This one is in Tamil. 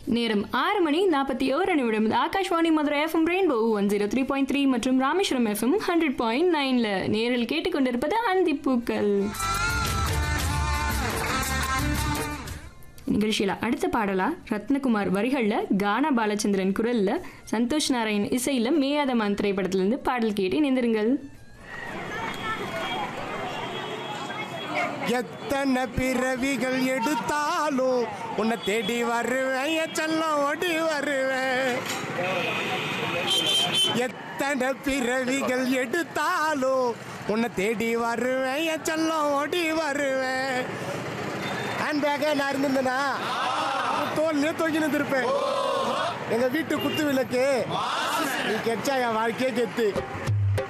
நேரம் ஆறு மணி நாற்பத்தி ஓரு நிமிடம் Akashvani Madurai FM rainbow one zero three point three மற்றும் ராமேஸ்வரம் எஃப்எம் ஹண்ட்ரட் பாயிண்ட் நைன்ல நேரில் கேட்டுக்கொண்டிருப்பது அந்திப்பூக்கள் நிகழ்ச்சியில் அடுத்த பாடலா ரத்னகுமார் வரிகளில் கானா பாலச்சந்திரன் குரல்ல சந்தோஷ் நாராயண் இசையில மேயாதமான் திரைப்படத்திலிருந்து பாடல் கேட்டு இணைந்திருங்கள் எத்தனை பிறவிகள் எடுத்தாலும் உன்னை தேடி வருவேன் என் செல்லம் ஓடி வருவேன் எத்தனை பிறவிகள் எடுத்தாலும் உன்னை தேடி வருவேன் என் செல்லம் ஓடி வருவேன் ஹேண்ட் பேக்கை நான் இருந்திருந்தேனா தோல்லையே தொங்கி நின்றுருப்பேன் எங்க வீட்டு குத்து விளக்கு நீ கெச்சா என் வாழ்க்கையே கெத்து